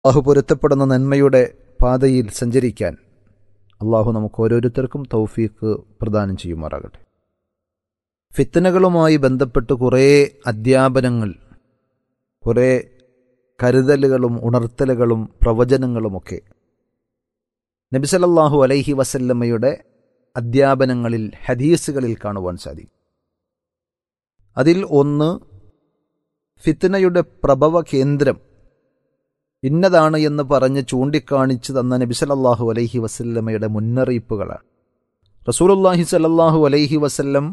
അള്ളാഹു പൊരുത്തപ്പെടുന്ന നന്മയുടെ പാതയിൽ സഞ്ചരിക്കാൻ അള്ളാഹു നമുക്ക് ഓരോരുത്തർക്കും തൗഫീക്ക് പ്രദാനം ചെയ്യുമാറാകട്ടെ ഫിത്തനകളുമായി ബന്ധപ്പെട്ട് കുറേ അധ്യാപനങ്ങൾ കുറേ കരുതലുകളും ഉണർത്തലുകളും പ്രവചനങ്ങളുമൊക്കെ നബിസലല്ലാഹു അലൈഹി വസല്ലമ്മയുടെ അധ്യാപനങ്ങളിൽ ഹദീസുകളിൽ കാണുവാൻ സാധിക്കും അതിൽ ഒന്ന് ഫിത്തനയുടെ പ്രഭവ കേന്ദ്രം ഇന്നതാണ് എന്ന് പറഞ്ഞ് ചൂണ്ടിക്കാണിച്ചു തന്ന നബിസലല്ലാഹു അലൈഹി വസല്ലമ്മയുടെ മുന്നറിയിപ്പുകളാണ് റസൂലുല്ലാഹി സലല്ലാഹു അലൈഹി വസല്ലം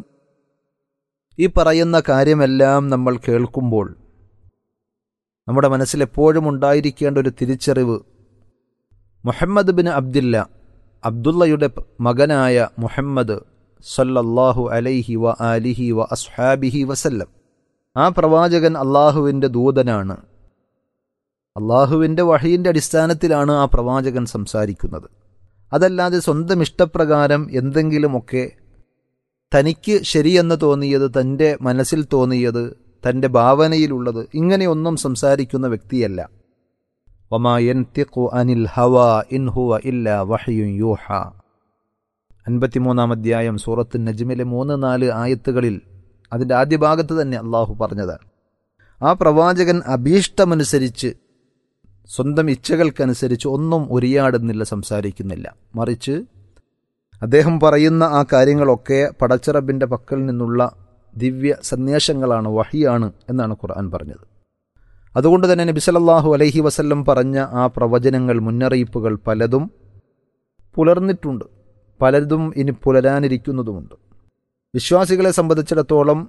ഈ പറയുന്ന കാര്യമെല്ലാം നമ്മൾ കേൾക്കുമ്പോൾ നമ്മുടെ മനസ്സിൽ എപ്പോഴും ഉണ്ടായിരിക്കേണ്ട ഒരു തിരിച്ചറിവ് മുഹമ്മദ് ബിൻ അബ്ദില്ല അബ്ദുള്ളയുടെ മകനായ മുഹമ്മദ് സല്ലല്ലാഹു അലൈഹി വ ആലിഹി വ അസ്ഹാബിഹി വസല്ലം ആ പ്രവാചകൻ അള്ളാഹുവിൻ്റെ ദൂതനാണ് അള്ളാഹുവിൻ്റെ വഹയിൻ്റെ അടിസ്ഥാനത്തിലാണ് ആ പ്രവാചകൻ സംസാരിക്കുന്നത് അതല്ലാതെ സ്വന്തം ഇഷ്ടപ്രകാരം എന്തെങ്കിലുമൊക്കെ തനിക്ക് ശരിയെന്ന് തോന്നിയത് തൻ്റെ മനസ്സിൽ തോന്നിയത് തൻ്റെ ഭാവനയിലുള്ളത് ഇങ്ങനെയൊന്നും സംസാരിക്കുന്ന വ്യക്തിയല്ല വമായൻതിഖു അനിൽ ഹവ ഇൻ ഹുവ ഇല്ല വഹയുൻ യൂഹ അൻപത്തിമൂന്നാം അധ്യായം സൂറത്ത് നജ്മിലെ മൂന്ന് നാല് ആയത്തുകളിൽ അതിൻ്റെ ആദ്യ ഭാഗത്ത് തന്നെ അള്ളാഹു പറഞ്ഞതാണ് ആ പ്രവാചകൻ അഭീഷ്ടമനുസരിച്ച് സ്വന്തം ഇച്ഛകൾക്കനുസരിച്ച് ഒന്നും ഉരിയാടുന്നില്ല സംസാരിക്കുന്നില്ല മറിച്ച് അദ്ദേഹം പറയുന്ന ആ കാര്യങ്ങളൊക്കെ പടച്ചിറബിൻ്റെ പക്കൽ നിന്നുള്ള ദിവ്യ സന്ദേശങ്ങളാണ് വഹിയാണ് എന്നാണ് ഖുർആൻ പറഞ്ഞത് അതുകൊണ്ട് തന്നെ നബി സല്ലല്ലാഹു അലൈഹി വസല്ലം പറഞ്ഞ ആ പ്രവചനങ്ങൾ മുന്നറിയിപ്പുകൾ പലതും പുലർന്നിട്ടുണ്ട് പലതും ഇനി പുലരാനിരിക്കുന്നതുമുണ്ട് വിശ്വാസികളെ സംബന്ധിച്ചിടത്തോളം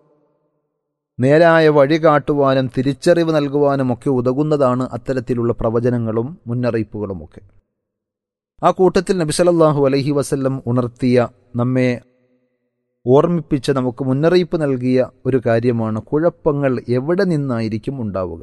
നേരായ വഴി കാട്ടുവാനും തിരിച്ചറിവ് നൽകുവാനുമൊക്കെ ഉതകുന്നതാണ് അത്തരത്തിലുള്ള പ്രവചനങ്ങളും മുന്നറിയിപ്പുകളുമൊക്കെ ആ കൂട്ടത്തിൽ നബിസലല്ലാഹു അലൈഹി വസല്ലം ഉണർത്തിയ നമ്മെ ഓർമ്മിപ്പിച്ച നമുക്ക് മുന്നറിയിപ്പ് നൽകിയ ഒരു കാര്യമാണ് കുഴപ്പങ്ങൾ എവിടെ നിന്നായിരിക്കും ഉണ്ടാവുക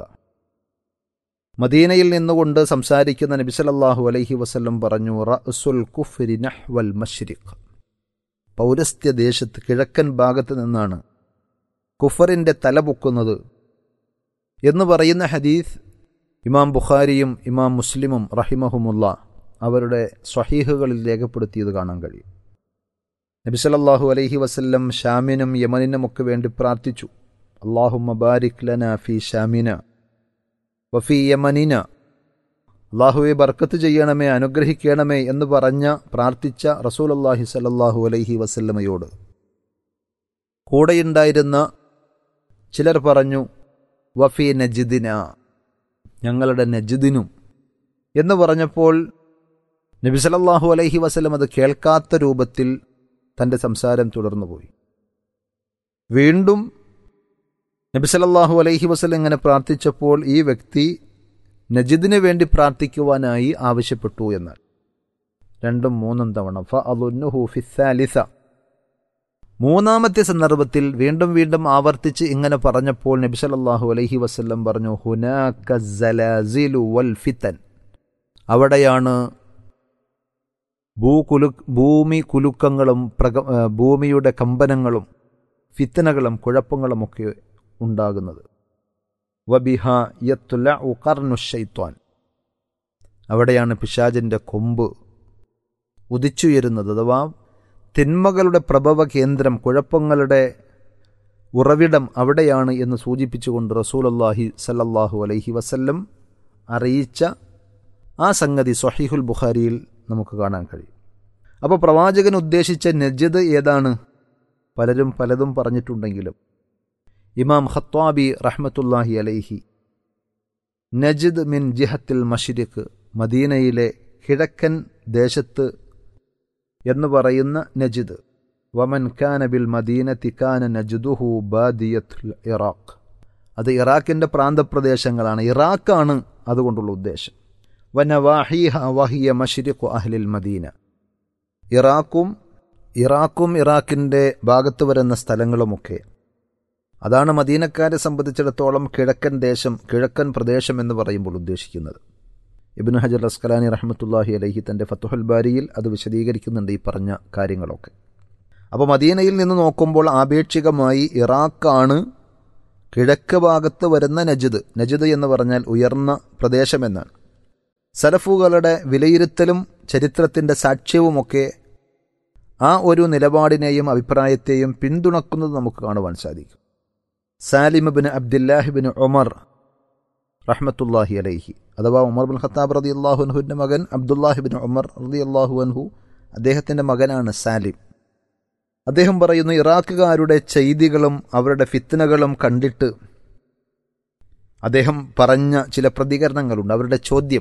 മദീനയിൽ നിന്നുകൊണ്ട് സംസാരിക്കുന്ന നബിസലല്ലാഹു അലൈഹി വസല്ലം പറഞ്ഞു റഅസുൽ കുഫ്രി നഹ്വൽ മഷ്രിഖ് പൗരസ്ത്യ ദേശത്ത് കിഴക്കൻ ഭാഗത്ത് നിന്നാണ് കുഫറിൻ്റെ തല പൊക്കുന്നത് എന്ന് പറയുന്ന ഹദീസ് ഇമാം ബുഖാരിയും ഇമാം മുസ്ലിമും റഹിമഹുമുള്ള അവരുടെ സ്വഹീഹുകളിൽ രേഖപ്പെടുത്തിയത് കാണാൻ കഴിയും നബി സല്ലല്ലാഹു അലൈഹി വസല്ലം ഷാമിനും യമനിനുമൊക്കെ വേണ്ടി പ്രാർത്ഥിച്ചു അള്ളാഹു മബാരിക് ലന ഫി ഷാമിന വഫി യമനിന അള്ളാഹുവെ ബർക്കത്ത് ചെയ്യണമേ അനുഗ്രഹിക്കണമേ എന്ന് പറഞ്ഞ പ്രാർത്ഥിച്ച റസൂൽ അള്ളാഹി സല്ലല്ലാഹു അലൈഹി വസല്ലമയോട് കൂടെയുണ്ടായിരുന്ന ചിലർ പറഞ്ഞു വഫി നജിദിന ഞങ്ങളുടെ നജിദിനും എന്ന് പറഞ്ഞപ്പോൾ നബി സല്ലല്ലാഹു അലൈഹി വസല്ലം അത് കേൾക്കാത്ത രൂപത്തിൽ തൻ്റെ സംസാരം തുടർന്നുപോയി വീണ്ടും നബി സല്ലല്ലാഹു അലൈഹി വസല്ലം ഇങ്ങനെ പ്രാർത്ഥിച്ചപ്പോൾ ഈ വ്യക്തി നജിദിന് വേണ്ടി പ്രാർത്ഥിക്കുവാനായി ആവശ്യപ്പെട്ടു എന്നാൽ രണ്ടും മൂന്നും തവണ ഫ അലുന്നുഹു ഫിസാലിസ മൂന്നാമത്തെ സന്ദർഭത്തിൽ വീണ്ടും വീണ്ടും ആവർത്തിച്ച് ഇങ്ങനെ പറഞ്ഞപ്പോൾ നബി സല്ലല്ലാഹു അലൈഹി വസല്ലം പറഞ്ഞു ഹുനാക സലാസിലു വൽ ഫിത്തൻ അവിടെയാണ് ഭൂകുലു ഭൂമി കുലുക്കങ്ങളും പ്രക ഭൂമിയുടെ കമ്പനങ്ങളും ഫിത്തനകളും കുഴപ്പങ്ങളുമൊക്കെ ഉണ്ടാകുന്നത് വബിഹ യത്തുല ഉകർണുഷൈത്വാൻ അവിടെയാണ് പിശാജിൻ്റെ കൊമ്പ് ഉദിച്ചുയരുന്നത് അഥവാ തിന്മകളുടെ പ്രഭവ കേന്ദ്രം കുഴപ്പങ്ങളുടെ ഉറവിടം അവിടെയാണ് എന്ന് സൂചിപ്പിച്ചുകൊണ്ട് റസൂലല്ലാഹി സല്ലല്ലാഹു അലൈഹി വസല്ലം അറിയിച്ച ആ സംഗതി സൊഹീഹുൽ ബുഖാരിയിൽ നമുക്ക് കാണാൻ കഴിയും അപ്പോൾ പ്രവാചകൻ ഉദ്ദേശിച്ച നജദ് ഏതാണ് പലരും പലതും പറഞ്ഞിട്ടുണ്ടെങ്കിലും ഇമാം ഖത്വാബി റഹ്മത്തുല്ലാഹി അലൈഹി നജിദ് മിൻ ജിഹത്തിൽ മഷിരിഖ് മദീനയിലെ കിഴക്കൻ ദേശത്ത് എന്ന് പറയുന്ന നജിദ് വമൻ കാന ബിൽ മദീനത്തി കാന നജ്ദുഹു ബാദിയത്ത് ഇറാഖ് അത് ഇറാഖിൻ്റെ പ്രാന്തപ്രദേശങ്ങളാണ് ഇറാഖാണ് അതുകൊണ്ടുള്ള ഉദ്ദേശം വനവാഹിഹ വഹിയ മഷിരിഖു അഹ്ലിൽ മദീന ഇറാഖും ഇറാഖും ഇറാഖിൻ്റെ ഭാഗത്ത് വരുന്ന സ്ഥലങ്ങളുമൊക്കെ അതാണ് മദീനക്കാരെ സംബന്ധിച്ചിടത്തോളം കിഴക്കൻ ദേശം കിഴക്കൻ പ്രദേശം എന്ന് പറയുമ്പോൾ ഉദ്ദേശിക്കുന്നത് ഇബിൻ ഹജർ അസ്കലാനി റഹ്മത്തുല്ലാഹി അലഹി തൻ്റെ ഫത്തുഹുൽ ബാരിയിൽ അത് വിശദീകരിക്കുന്നുണ്ട് ഈ പറഞ്ഞ കാര്യങ്ങളൊക്കെ അപ്പോൾ മദീനയിൽ നിന്ന് നോക്കുമ്പോൾ ആപേക്ഷികമായി ഇറാഖാണ് കിഴക്ക് ഭാഗത്ത് വരുന്ന നജിദ് നജിദ് എന്ന് പറഞ്ഞാൽ ഉയർന്ന പ്രദേശമെന്നാണ് സലഫുകളുടെ വിലയിരുത്തലും ചരിത്രത്തിൻ്റെ സാക്ഷ്യവുമൊക്കെ ആ ഒരു നിലപാടിനെയും അഭിപ്രായത്തെയും പിന്തുണക്കുന്നത് നമുക്ക് കാണുവാൻ സാധിക്കും സാലിമബിന് അബ്ദുല്ലാഹിബിന് ഉമർ റഹ്മത്തുല്ലാഹി അലൈഹി അഥവാ ഉമർ ബിൻ ഖത്താബ് റതി അള്ളാഹുൻഹുവിൻ്റെ മകൻ അബ്ദുല്ലാഹിബിൻ ഉമർ റതി അള്ളാഹു അൻഹു അദ്ദേഹത്തിൻ്റെ മകനാണ് സാലിം അദ്ദേഹം പറയുന്നു ഇറാഖുകാരുടെ ചെയ്തികളും അവരുടെ ഫിത്തനകളും കണ്ടിട്ട് അദ്ദേഹം പറഞ്ഞ ചില പ്രതികരണങ്ങളുണ്ട് അവരുടെ ചോദ്യം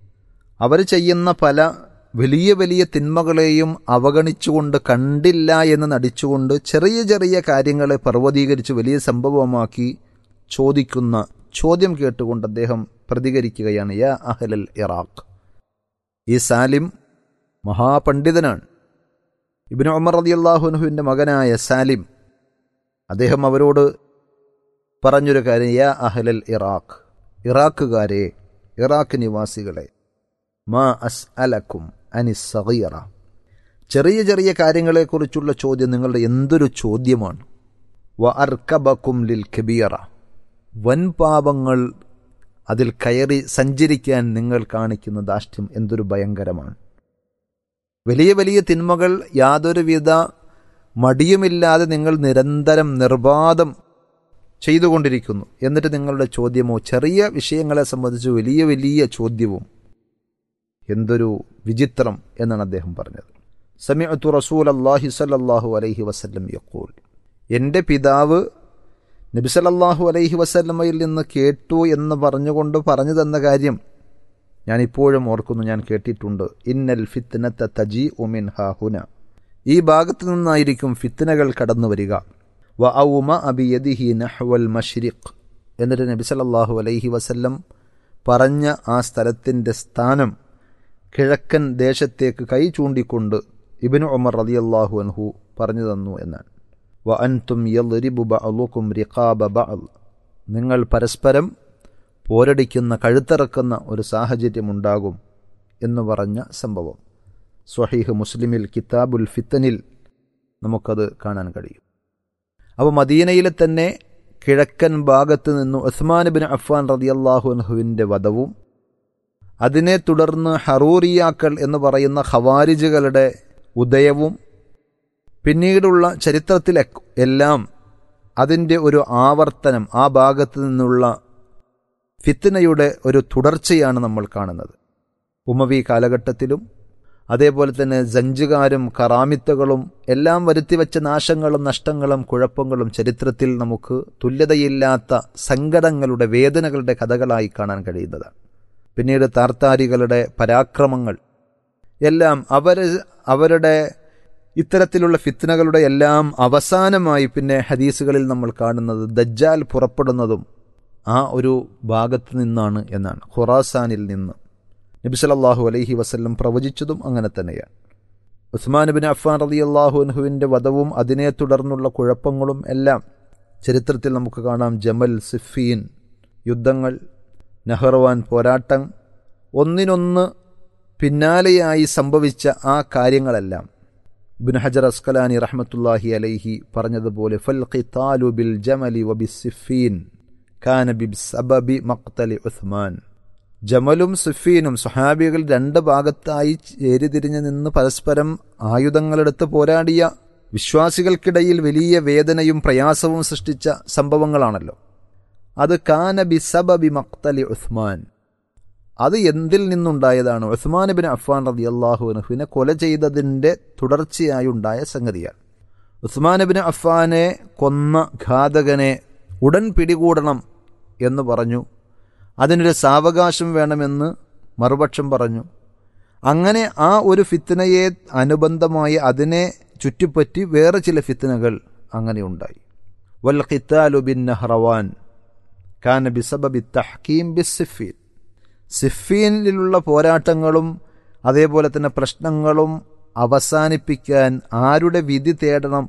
അവർ ചെയ്യുന്ന പല വലിയ വലിയ തിന്മകളെയും അവഗണിച്ചുകൊണ്ട് കണ്ടില്ല എന്ന് നടിച്ചുകൊണ്ട് ചെറിയ ചെറിയ കാര്യങ്ങളെ പർവ്വതീകരിച്ച് വലിയ സംഭവമാക്കി ചോദിക്കുന്ന ചോദ്യം കേട്ടുകൊണ്ട് അദ്ദേഹം പ്രതികരിക്കുകയാണ് യാ അഹലൽ ഇറാഖ് ഈ സാലിം മഹാപണ്ഡിതനാണ് ഇബിന് ഉമർ റതി അള്ളാഹുനുഹുവിൻ്റെ മകനായ സാലിം അദ്ദേഹം അവരോട് പറഞ്ഞൊരു കാര്യം യാ അഹലൽ ഇറാഖ് ഇറാഖുകാരെ ഇറാഖ് നിവാസികളെ മാ അസ് അലക്കും അനിസ് സഗീറ ചെറിയ ചെറിയ കാര്യങ്ങളെക്കുറിച്ചുള്ള ചോദ്യം നിങ്ങളുടെ എന്തൊരു ചോദ്യമാണ് വ അർക്കബക്കും ലിൽ കബീറ വൻ പാപങ്ങൾ അതിൽ കയറി സഞ്ചരിക്കാൻ നിങ്ങൾ കാണിക്കുന്ന ദാഷ്ട്യം എന്തൊരു ഭയങ്കരമാണ് വലിയ വലിയ തിന്മകൾ യാതൊരുവിധ മടിയുമില്ലാതെ നിങ്ങൾ നിരന്തരം നിർബാധം ചെയ്തുകൊണ്ടിരിക്കുന്നു എന്നിട്ട് നിങ്ങളുടെ ചോദ്യമോ ചെറിയ വിഷയങ്ങളെ സംബന്ധിച്ച് വലിയ വലിയ ചോദ്യവും എന്തൊരു വിചിത്രം എന്നാണ് അദ്ദേഹം പറഞ്ഞത് സമയത്തു റസൂൽ അള്ളാഹി സല്ലാഹു അലൈഹി വസല്ലം യക്കൂൽ എൻ്റെ പിതാവ് നബി സല്ലല്ലാഹു അലൈഹി വസല്ലമയിൽ നിന്ന് കേട്ടു എന്ന് പറഞ്ഞുകൊണ്ട് പറഞ്ഞു തന്ന കാര്യം ഞാൻ ഇപ്പോഴും ഓർക്കുന്നു ഞാൻ കേട്ടിട്ടുണ്ട് ഇന്നൽ ഫിത്നത്ത തജി ഉമിൻ ഹാഹുന ഈ ഭാഗത്തു നിന്നായിരിക്കും ഫിത്നകൾ കടന്നു വരിക വ ഔമ അബിയദിഹി നഹ്വൽ മഷ്രിഖ് എന്നിട്ട് നബി സല്ലല്ലാഹു അലൈഹി വസല്ലം പറഞ്ഞ ആ സ്ഥലത്തിൻ്റെ സ്ഥാനം കിഴക്കൻ ദേശത്തേക്ക് കൈ ചൂണ്ടിക്കൊണ്ട് ഇബിന് ഉമർ റളിയല്ലാഹു അൻഹു പറഞ്ഞു തന്നു എന്നാണ് വ അൻതും യദ്രിബു ബഅലുക്കും റിഖാബ ബഅൽ നിങ്ങൾ പരസ്പരം പോരടിക്കുന്ന കഴുത്തിറക്കുന്ന ഒരു സാഹചര്യമുണ്ടാകും എന്ന് പറഞ്ഞ സംഭവം സ്വഹീഹ് മുസ്ലിമിൽ കിതാബുൽ ഫിത്തനിൽ നമുക്കത് കാണാൻ കഴിയും അപ്പോൾ മദീനയിലെ തന്നെ കിഴക്കൻ ഭാഗത്ത് നിന്ന് ഉസ്മാൻ ബിൻ അഫ്ഫാൻ റതിയല്ലാഹു അൻഹുവിൻ്റെ വധവും അതിനെ തുടർന്ന് ഹറൂറിയാക്കൾ എന്ന് പറയുന്ന ഖവാരിജുകളുടെ ഉദയവും പിന്നീടുള്ള ചരിത്രത്തിൽ എല്ലാം അതിൻ്റെ ഒരു ആവർത്തനം ആ ഭാഗത്ത് നിന്നുള്ള ഫിത്തനയുടെ ഒരു തുടർച്ചയാണ് നമ്മൾ കാണുന്നത് ഉമവി കാലഘട്ടത്തിലും അതേപോലെ തന്നെ ജഞ്ചുകാരും കറാമിത്തകളും എല്ലാം വരുത്തിവെച്ച നാശങ്ങളും നഷ്ടങ്ങളും കുഴപ്പങ്ങളും ചരിത്രത്തിൽ നമുക്ക് തുല്യതയില്ലാത്ത സങ്കടങ്ങളുടെ വേദനകളുടെ കഥകളായി കാണാൻ കഴിയുന്നതാണ് പിന്നീട് താർത്താരികളുടെ പരാക്രമങ്ങൾ എല്ലാം അവർ അവരുടെ ഇത്തരത്തിലുള്ള ഫിത്നകളുടെ എല്ലാം അവസാനമായി പിന്നെ ഹദീസുകളിൽ നമ്മൾ കാണുന്നത് ദജ്ജാൽ പുറപ്പെടുന്നതും ആ ഒരു ഭാഗത്ത് നിന്നാണ് എന്നാണ് ഖുറാസാനിൽ നിന്ന് നബി സല്ലല്ലാഹു അലൈഹി വസല്ലം പ്രവചിച്ചതും അങ്ങനെ തന്നെയാണ് ഉസ്മാൻ ബിൻ അഫ്ഫാൻ റതി അള്ളാഹുൻഹുവിൻ്റെ വധവും അതിനെ തുടർന്നുള്ള കുഴപ്പങ്ങളും എല്ലാം ചരിത്രത്തിൽ നമുക്ക് കാണാം ജമൽ സിഫീൻ യുദ്ധങ്ങൾ നെഹ്റുവാൻ പോരാട്ടം ഒന്നിനൊന്ന് പിന്നാലെയായി സംഭവിച്ച ആ കാര്യങ്ങളെല്ലാം ഇബിൻ ഹജർ അസ്കലാനി റഹ്മത്തുല്ലാഹി അലൈഹി പറഞ്ഞതുപോലെ ഫൽ ഖിതാലു ബിൽ ജമലി വബി സിഫീൻ കാന ബി സബബി മക്തലി ഉസ്മാൻ ജമലും സുഫീനും സുഹാബികൾ രണ്ട് ഭാഗത്തായി ചേരിതിരിഞ്ഞ് നിന്ന് പരസ്പരം ആയുധങ്ങളെടുത്ത് പോരാടിയ വിശ്വാസികൾക്കിടയിൽ വലിയ വേദനയും പ്രയാസവും സൃഷ്ടിച്ച സംഭവങ്ങളാണല്ലോ അത് കാന ബി സബബി മക്തലി ഉസ്മാൻ അത് എന്തിൽ നിന്നുണ്ടായതാണ് ഉസ്മാൻ ബിൻ അഫ്ഫാൻ റതി അള്ളാഹുനഹുവിനെ കൊല ചെയ്തതിൻ്റെ തുടർച്ചയായി ഉണ്ടായ സംഗതിയാണ് ഉസ്മാൻ ബിൻ അഫ്ഫാനെ കൊന്ന ഘാതകനെ ഉടൻ പിടികൂടണം എന്ന് പറഞ്ഞു അതിനൊരു സാവകാശം വേണമെന്ന് മറുപക്ഷം പറഞ്ഞു അങ്ങനെ ആ ഒരു ഫിത്തനയെ അനുബന്ധമായി അതിനെ ചുറ്റിപ്പറ്റി വേറെ ചില ഫിത്തനകൾ അങ്ങനെ ഉണ്ടായി വൽ ഖിത്താലു ബിൻ നഹ്റവാൻ കാന ബിസബബി തഹ്കീം ബി സിഫീൻ സിഫീനിലുള്ള പോരാട്ടങ്ങളും അതേപോലെ തന്നെ പ്രശ്നങ്ങളും അവസാനിപ്പിക്കാൻ ആരുടെ വിധി തേടണം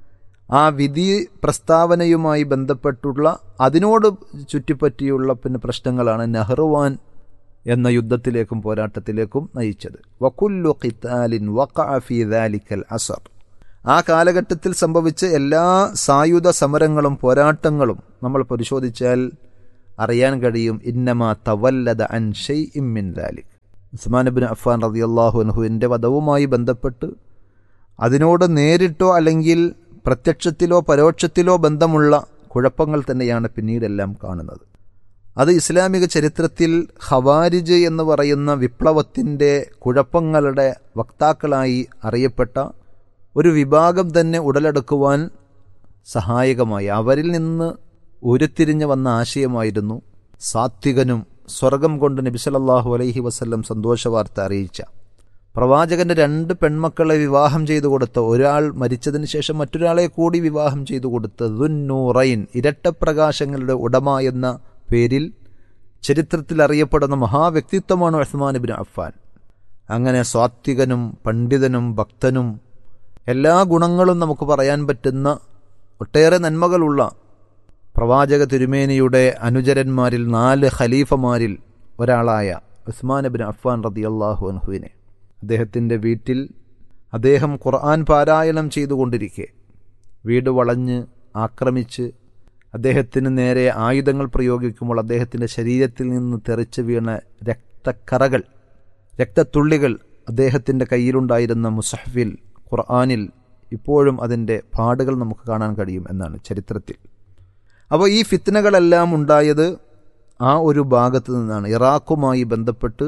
ആ വിധി പ്രസ്താവനയുമായി ബന്ധപ്പെട്ടുള്ള അതിനോട് ചുറ്റിപ്പറ്റിയുള്ള പിന്നെ പ്രശ്നങ്ങളാണ് നെഹ്റുവാൻ എന്ന യുദ്ധത്തിലേക്കും പോരാട്ടത്തിലേക്കും നയിച്ചത് വക്കുല്ലു ഖിത്താലിൻ വഖഅഫി ദാലിക്കൽ അസർ ആ കാലഘട്ടത്തിൽ സംഭവിച്ച എല്ലാ സായുധ സമരങ്ങളും പോരാട്ടങ്ങളും നമ്മൾ പരിശോധിച്ചാൽ അറിയാൻ കഴിയും ഇന്നമാ തവല്ലദ അൻ ഷെയ് ഇമ്മിൻ ദാലിക് ഉസ്മാൻ ബിൻ അഫ്ഫാൻ റതി അള്ളാഹു അൻഹുവിൻ്റെ വധവുമായി ബന്ധപ്പെട്ട് അതിനോട് നേരിട്ടോ അല്ലെങ്കിൽ പ്രത്യക്ഷത്തിലോ പരോക്ഷത്തിലോ ബന്ധമുള്ള കുഴപ്പങ്ങൾ തന്നെയാണ് പിന്നീടെല്ലാം കാണുന്നത് അത് ഇസ്ലാമിക ചരിത്രത്തിൽ ഖവാരിജ് എന്ന് പറയുന്ന വിപ്ലവത്തിൻ്റെ കുഴപ്പങ്ങളുടെ വക്താക്കളായി അറിയപ്പെട്ട ഒരു വിഭാഗം തന്നെ ഉടലെടുക്കുവാൻ സഹായകമായി അവരിൽ നിന്ന് ഉരുത്തിരിഞ്ഞു വന്ന ആശയമായിരുന്നു സാത്വികനും സ്വർഗം കൊണ്ട് നബിസലല്ലാഹു അലൈഹി വസല്ലം സന്തോഷവാർത്ത അറിയിച്ച പ്രവാചകന്റെ രണ്ട് പെൺമക്കളെ വിവാഹം ചെയ്തു കൊടുത്ത ഒരാൾ മരിച്ചതിന് ശേഷം മറ്റൊരാളെ കൂടി വിവാഹം ചെയ്തു കൊടുത്ത ദുന്നൂറൈൻ ഇരട്ടപ്രകാശങ്ങളുടെ ഉടമ എന്ന പേരിൽ ചരിത്രത്തിൽ അറിയപ്പെടുന്ന മഹാവ്യക്തിത്വമാണ് ഉസ്മാൻ ബിൻ അഫ്ഫാൻ അങ്ങനെ സ്വാത്വികനും പണ്ഡിതനും ഭക്തനും എല്ലാ ഗുണങ്ങളും നമുക്ക് പറയാൻ പറ്റുന്ന ഒട്ടേറെ നന്മകളുള്ള പ്രവാചക തിരുമേനിയുടെ അനുചരന്മാരിൽ നാല് ഖലീഫമാരിൽ ഒരാളായ ഉസ്മാൻ ബിൻ അഫ്ഫാൻ റതി അള്ളാഹു അൻഹുവിനെ അദ്ദേഹത്തിൻ്റെ വീട്ടിൽ അദ്ദേഹം ഖുർആൻ പാരായണം ചെയ്തുകൊണ്ടിരിക്കെ വീട് വളഞ്ഞ് ആക്രമിച്ച് അദ്ദേഹത്തിന് നേരെ ആയുധങ്ങൾ പ്രയോഗിക്കുമ്പോൾ അദ്ദേഹത്തിൻ്റെ ശരീരത്തിൽ നിന്ന് തെറിച്ച് വീണ രക്തക്കറകൾ രക്തത്തുള്ളികൾ അദ്ദേഹത്തിൻ്റെ കയ്യിലുണ്ടായിരുന്ന മുസഹഫിൽ ഖുർആാനിൽ ഇപ്പോഴും അതിൻ്റെ പാടുകൾ നമുക്ക് കാണാൻ കഴിയും എന്നാണ് ചരിത്രത്തിൽ അപ്പോൾ ഈ ഫിത്നകളെല്ലാം ഉണ്ടായത് ആ ഒരു ഭാഗത്ത് നിന്നാണ് ഇറാഖുമായി ബന്ധപ്പെട്ട്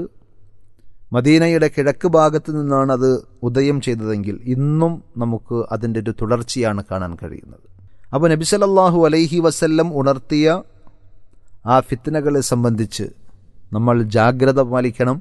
മദീനയുടെ കിഴക്ക് ഭാഗത്ത് നിന്നാണ് അത് ഉദയം ചെയ്തതെങ്കിൽ ഇന്നും നമുക്ക് അതിൻ്റെ ഒരു തുടർച്ചയാണ് കാണാൻ കഴിയുന്നത് അപ്പോൾ നബി സല്ലല്ലാഹു അലൈഹി വസല്ലം ഉണർത്തിയ ആ ഫിത്നകളെ സംബന്ധിച്ച് നമ്മൾ ജാഗ്രത പാലിക്കണം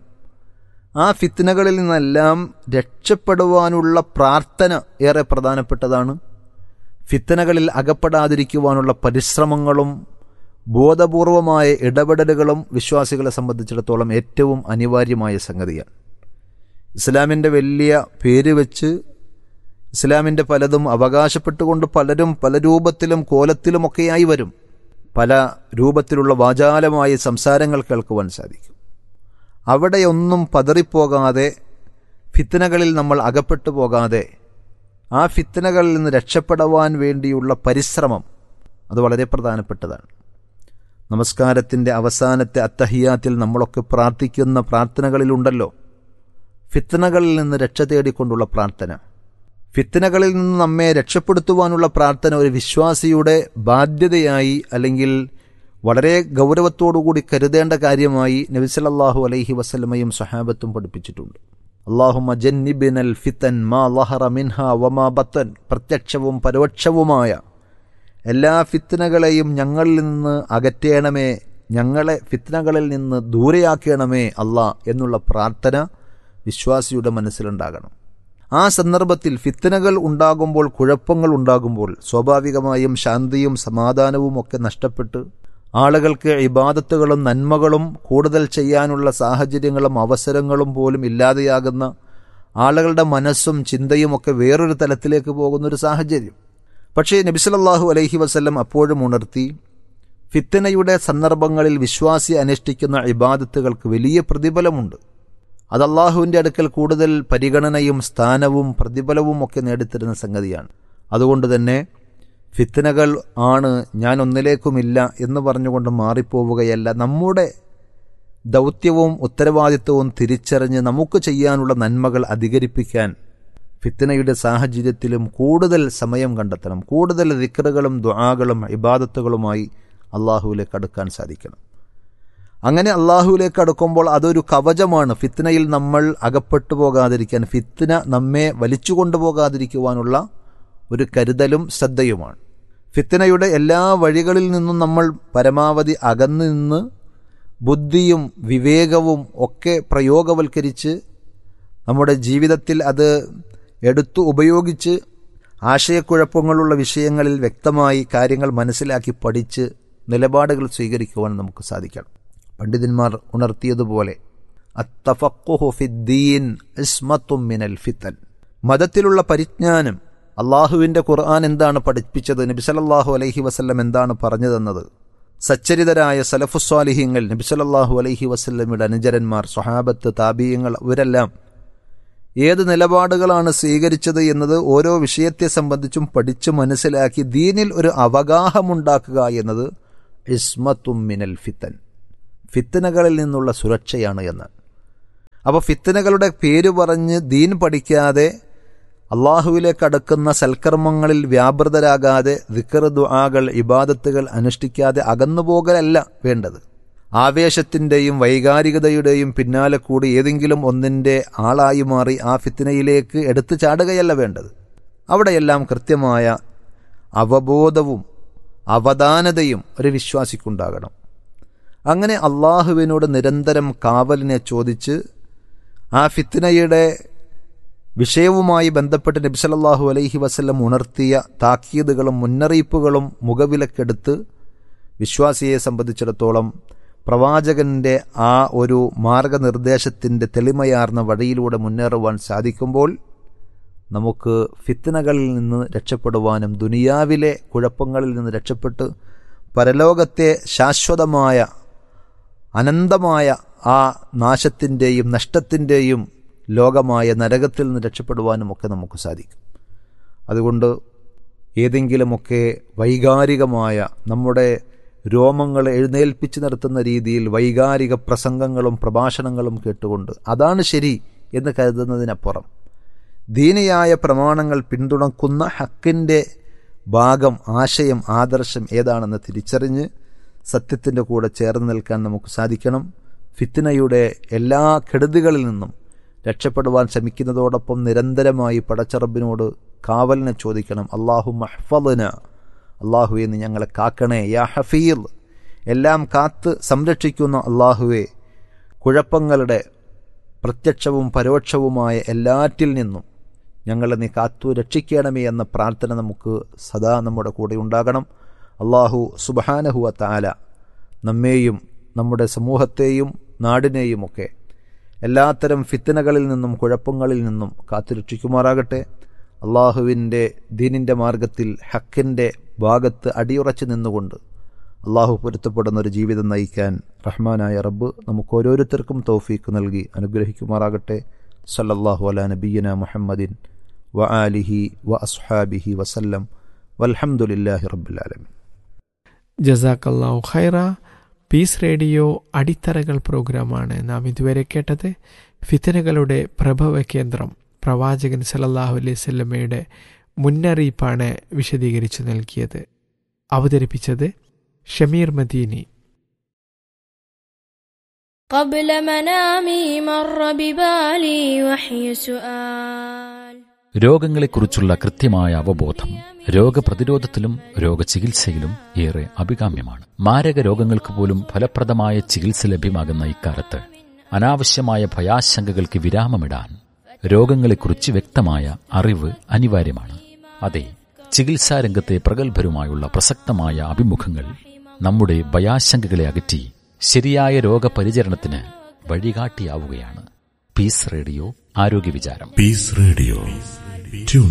ആ ഫിത്നകളിൽ നിന്നെല്ലാം രക്ഷപ്പെടുവാനുള്ള പ്രാർത്ഥന ഏറെ പ്രധാനപ്പെട്ടതാണ് ഫിത്തനകളിൽ അകപ്പെടാതിരിക്കുവാനുള്ള പരിശ്രമങ്ങളും ബോധപൂർവമായ ഇടപെടലുകളും വിശ്വാസികളെ സംബന്ധിച്ചിടത്തോളം ഏറ്റവും അനിവാര്യമായ സംഗതിയാണ് ഇസ്ലാമിൻ്റെ വലിയ പേര് വെച്ച് ഇസ്ലാമിൻ്റെ പലതും അവകാശപ്പെട്ടുകൊണ്ട് പലരും പല രൂപത്തിലും കോലത്തിലുമൊക്കെയായി വരും പല രൂപത്തിലുള്ള വാചാലമായ സംസാരങ്ങൾ കേൾക്കുവാൻ സാധിക്കും അവിടെയൊന്നും പതറിപ്പോകാതെ ഫിത്തനകളിൽ നമ്മൾ അകപ്പെട്ടു പോകാതെ ആ ഫിത്തനകളിൽ നിന്ന് രക്ഷപ്പെടുവാൻ വേണ്ടിയുള്ള പരിശ്രമം അത് വളരെ പ്രധാനപ്പെട്ടതാണ് നമസ്കാരത്തിൻ്റെ അവസാനത്തെ അത്തഹിയാത്തിൽ നമ്മളൊക്കെ പ്രാർത്ഥിക്കുന്ന പ്രാർത്ഥനകളിലുണ്ടല്ലോ ഫിത്തനകളിൽ നിന്ന് രക്ഷ തേടിക്കൊണ്ടുള്ള പ്രാർത്ഥന ഫിത്തനകളിൽ നിന്ന് നമ്മെ രക്ഷപ്പെടുത്തുവാനുള്ള പ്രാർത്ഥന ഒരു വിശ്വാസിയുടെ ബാധ്യതയായി അല്ലെങ്കിൽ വളരെ ഗൗരവത്തോടുകൂടി കരുതേണ്ട കാര്യമായി നബിസലല്ലാഹു അലൈഹി വസല്ലമയും സഹാബത്തും പഠിപ്പിച്ചിട്ടുണ്ട് അള്ളാഹുമ ജന്നിബിനൽ ഫിത്തൻ മാ ലഹറ മിൻഹ വമാ ബത്തൻ പ്രത്യക്ഷവും പരോക്ഷവുമായ എല്ലാ ഫിത്തനകളെയും ഞങ്ങളിൽ നിന്ന് അകറ്റേണമേ ഞങ്ങളെ ഫിത്തനകളിൽ നിന്ന് ദൂരെയാക്കണമേ അല്ലാ എന്നുള്ള പ്രാർത്ഥന വിശ്വാസിയുടെ മനസ്സിലുണ്ടാകണം ആ സന്ദർഭത്തിൽ ഫിത്തനകൾ ഉണ്ടാകുമ്പോൾ കുഴപ്പങ്ങൾ ഉണ്ടാകുമ്പോൾ സ്വാഭാവികമായും ശാന്തിയും സമാധാനവും ഒക്കെ നഷ്ടപ്പെട്ട് ആളുകൾക്ക് ഇബാദത്തുകളും നന്മകളും കൂടുതൽ ചെയ്യാനുള്ള സാഹചര്യങ്ങളും അവസരങ്ങളും പോലും ഇല്ലാതെയാകുന്ന ആളുകളുടെ മനസ്സും ചിന്തയും ഒക്കെ വേറൊരു തലത്തിലേക്ക് പോകുന്ന ഒരു സാഹചര്യം പക്ഷേ നബിസലല്ലാഹു അലൈഹി വസ്ല്ലം അപ്പോഴും ഉണർത്തി ഫിത്തനയുടെ സന്ദർഭങ്ങളിൽ വിശ്വാസി അനുഷ്ഠിക്കുന്ന ഇബാദത്തുകൾക്ക് വലിയ പ്രതിഫലമുണ്ട് അത് അള്ളാഹുവിൻ്റെ അടുക്കൽ കൂടുതൽ പരിഗണനയും സ്ഥാനവും പ്രതിഫലവും ഒക്കെ നേടിത്തരുന്ന സംഗതിയാണ് അതുകൊണ്ട് തന്നെ ഫിത്തനകൾ ആണ് ഞാൻ ഒന്നിലേക്കുമില്ല എന്ന് പറഞ്ഞുകൊണ്ട് മാറിപ്പോവുകയല്ല നമ്മുടെ ദൗത്യവും ഉത്തരവാദിത്വവും തിരിച്ചറിഞ്ഞ് നമുക്ക് ചെയ്യാനുള്ള നന്മകൾ അധികരിപ്പിക്കാൻ ഫിത്തനയുടെ സാഹചര്യത്തിലും കൂടുതൽ സമയം കണ്ടെത്തണം കൂടുതൽ ദിക്കറുകളും ദുആകളും ഇബാദത്തുകളുമായി അള്ളാഹുവിലേക്ക് അടുക്കാൻ സാധിക്കണം അങ്ങനെ അള്ളാഹുവിലേക്ക് അടുക്കുമ്പോൾ അതൊരു കവചമാണ് ഫിത്നയിൽ നമ്മൾ അകപ്പെട്ടു പോകാതിരിക്കാൻ ഫിത്ന നമ്മെ വലിച്ചു കൊണ്ടുപോകാതിരിക്കുവാനുള്ള ഒരു കരുതലും ശ്രദ്ധയുമാണ് ഫിത്തനയുടെ എല്ലാ വഴികളിൽ നിന്നും നമ്മൾ പരമാവധി അകന്നു നിന്ന് ബുദ്ധിയും വിവേകവും ഒക്കെ പ്രയോഗവൽക്കരിച്ച് നമ്മുടെ ജീവിതത്തിൽ അത് എടുത്തു ഉപയോഗിച്ച് ആശയക്കുഴപ്പങ്ങളുള്ള വിഷയങ്ങളിൽ വ്യക്തമായി കാര്യങ്ങൾ മനസ്സിലാക്കി പഠിച്ച് നിലപാടുകൾ സ്വീകരിക്കുവാൻ നമുക്ക് സാധിക്കണം പണ്ഡിതന്മാർ ഉണർത്തിയതുപോലെ അത്തഫക്കുഹുഫിദ്ദീൻ ഇസ്മത്തും മിനൽ ഫിത്തൻ മതത്തിലുള്ള പരിജ്ഞാനം അള്ളാഹുവിൻ്റെ ഖുർആൻ എന്താണ് പഠിപ്പിച്ചത് നബിസലല്ലാഹു അലൈഹി വസല്ലം എന്താണ് പറഞ്ഞതെന്നത് സച്ചരിതരായ സലഫുസ്വാലിഹ്യങ്ങൾ നബിസലല്ലാഹു അലൈഹി വസല്ലമയുടെ അനുചരന്മാർ സ്വഹാബത്ത് താബീയങ്ങൾ ഇവരെല്ലാം ഏത് നിലപാടുകളാണ് സ്വീകരിച്ചത് എന്നത് ഓരോ വിഷയത്തെ സംബന്ധിച്ചും പഠിച്ച് മനസ്സിലാക്കി ദീനിൽ ഒരു അവഗാഹമുണ്ടാക്കുക എന്നത് ഇസ്മത്തും മിനൽ ഫിത്തൻ ഫിത്തനകളിൽ നിന്നുള്ള സുരക്ഷയാണ് എന്ന് അപ്പോൾ ഫിത്തനകളുടെ പേര് പറഞ്ഞ് ദീൻ പഠിക്കാതെ അള്ളാഹുവിലേക്ക് അടുക്കുന്ന സൽക്കർമ്മങ്ങളിൽ വ്യാപൃതരാകാതെ ദിക്കർ ദുആകൾ ഇബാദത്തുകൾ അനുഷ്ഠിക്കാതെ അകന്നുപോകലല്ല വേണ്ടത് ആവേശത്തിൻ്റെയും വൈകാരികതയുടെയും പിന്നാലെ കൂടി ഏതെങ്കിലും ഒന്നിൻ്റെ ആളായി മാറി ആ ഫിത്തിനയിലേക്ക് എടുത്തു ചാടുകയല്ല വേണ്ടത് അവിടെയെല്ലാം കൃത്യമായ അവബോധവും അവധാനതയും ഒരു വിശ്വാസിക്കുണ്ടാകണം അങ്ങനെ അള്ളാഹുവിനോട് നിരന്തരം കാവലിനെ ചോദിച്ച് ആ ഫിത്തിനയുടെ വിഷയവുമായി ബന്ധപ്പെട്ട് നബിസലല്ലാഹു അലൈഹി വസല്ലം ഉണർത്തിയ താക്കീതുകളും മുന്നറിയിപ്പുകളും മുഖവിലക്കെടുത്ത് വിശ്വാസിയെ സംബന്ധിച്ചിടത്തോളം പ്രവാചകന്റെ ആ ഒരു മാർഗനിർദ്ദേശത്തിൻ്റെ തെളിമയാർന്ന വഴിയിലൂടെ മുന്നേറുവാൻ സാധിക്കുമ്പോൾ നമുക്ക് ഫിത്തനകളിൽ നിന്ന് രക്ഷപ്പെടുവാനും ദുനിയാവിലെ കുഴപ്പങ്ങളിൽ നിന്ന് രക്ഷപ്പെട്ട് പരലോകത്തെ ശാശ്വതമായ അനന്തമായ ആ നാശത്തിൻ്റെയും നഷ്ടത്തിൻ്റെയും ലോകമായ നരകത്തിൽ നിന്ന് രക്ഷപ്പെടുവാനും ഒക്കെ നമുക്ക് സാധിക്കും അതുകൊണ്ട് ഏതെങ്കിലുമൊക്കെ വൈകാരികമായ നമ്മുടെ രോമങ്ങൾ എഴുന്നേൽപ്പിച്ച് നിർത്തുന്ന രീതിയിൽ വൈകാരിക പ്രസംഗങ്ങളും പ്രഭാഷണങ്ങളും കേട്ടുകൊണ്ട് അതാണ് ശരി എന്ന് കരുതുന്നതിനപ്പുറം ദീനിയായ പ്രമാണങ്ങൾ പിന്തുണക്കുന്ന ഹക്കിൻ്റെ ഭാഗം ആശയം ആദർശം ഏതാണെന്ന് തിരിച്ചറിഞ്ഞ് സത്യത്തിൻ്റെ കൂടെ ചേർന്ന് നിൽക്കാൻ നമുക്ക് സാധിക്കണം ഫിത്തിനയുടെ എല്ലാ കെടുതികളിൽ നിന്നും രക്ഷപ്പെടുവാൻ ശ്രമിക്കുന്നതോടൊപ്പം നിരന്തരമായി പടച്ചറബിനോട് കാവലിനെ ചോദിക്കണം അള്ളാഹു മഹ്ഫലിന് അള്ളാഹുവെ നീ ഞങ്ങളെ കാക്കണേ യാ ഹഫീൽ എല്ലാം കാത്ത് സംരക്ഷിക്കുന്ന അള്ളാഹുവെ കുഴപ്പങ്ങളുടെ പ്രത്യക്ഷവും പരോക്ഷവുമായ എല്ലാറ്റിൽ നിന്നും ഞങ്ങളെ നീ കാത്തു രക്ഷിക്കണമേ എന്ന പ്രാർത്ഥന നമുക്ക് സദാ നമ്മുടെ കൂടെ ഉണ്ടാകണം അള്ളാഹു സുബഹാനഹുവ താല നമ്മെയും നമ്മുടെ സമൂഹത്തെയും നാടിനെയുമൊക്കെ എല്ലാത്തരം ഫിത്തനകളിൽ നിന്നും കുഴപ്പങ്ങളിൽ നിന്നും കാത്തുരക്ഷിക്കുമാറാകട്ടെ അള്ളാഹുവിൻ്റെ ദീനിൻ്റെ മാർഗത്തിൽ ഹക്കിൻ്റെ ഭാഗത്ത് അടിയുറച്ചു നിന്നുകൊണ്ട് അള്ളാഹു പൊരുത്തപ്പെടുന്ന ഒരു ജീവിതം നയിക്കാൻ റഹ്മാനായ റബ്ബ് നമുക്ക് ഓരോരുത്തർക്കും തൗഫീക്ക് നൽകി അനുഗ്രഹിക്കുമാറാകട്ടെ സല്ലല്ലാഹു അല നബീന മുഹമ്മദിൻ വ ആലിഹി വ അസ്ഹാബിഹി വസല്ലം വൽഹംദുലില്ലാഹി റബ്ബുലാലമീൻ ജസാക്കല്ലാഹു ഖൈറ പീസ് റേഡിയോ അടിത്തറകൾ പ്രോഗ്രാമാണ് നാം ഇതുവരെ കേട്ടത് ഫിത്തനകളുടെ പ്രഭവ കേന്ദ്രം പ്രവാചകൻ സലല്ലാഹു അലൈഹി സ്വല്ലമ്മയുടെ മുന്നറിയിപ്പാണ് വിശദീകരിച്ചു നൽകിയത് അവതരിപ്പിച്ചത് ഷമീർ മദീനി قبل منامي مر ببالي وحي سؤال രോഗങ്ങളെക്കുറിച്ചുള്ള കൃത്യമായ അവബോധം രോഗപ്രതിരോധത്തിലും രോഗചികിത്സയിലും ഏറെ അഭികാമ്യമാണ് മാരക രോഗങ്ങൾക്ക് പോലും ഫലപ്രദമായ ചികിത്സ ലഭ്യമാകുന്ന ഇക്കാലത്ത് അനാവശ്യമായ ഭയാശങ്കകൾക്ക് വിരാമമിടാൻ രോഗങ്ങളെക്കുറിച്ച് വ്യക്തമായ അറിവ് അനിവാര്യമാണ് അതെ ചികിത്സാ രംഗത്തെ പ്രഗത്ഭരുമായുള്ള പ്രസക്തമായ അഭിമുഖങ്ങൾ നമ്മുടെ ഭയാശങ്കകളെ അകറ്റി ശരിയായ രോഗപരിചരണത്തിന് വഴികാട്ടിയാവുകയാണ് പീസ് റേഡിയോ ആരോഗ്യ വിചാരം Peace Radio. Tune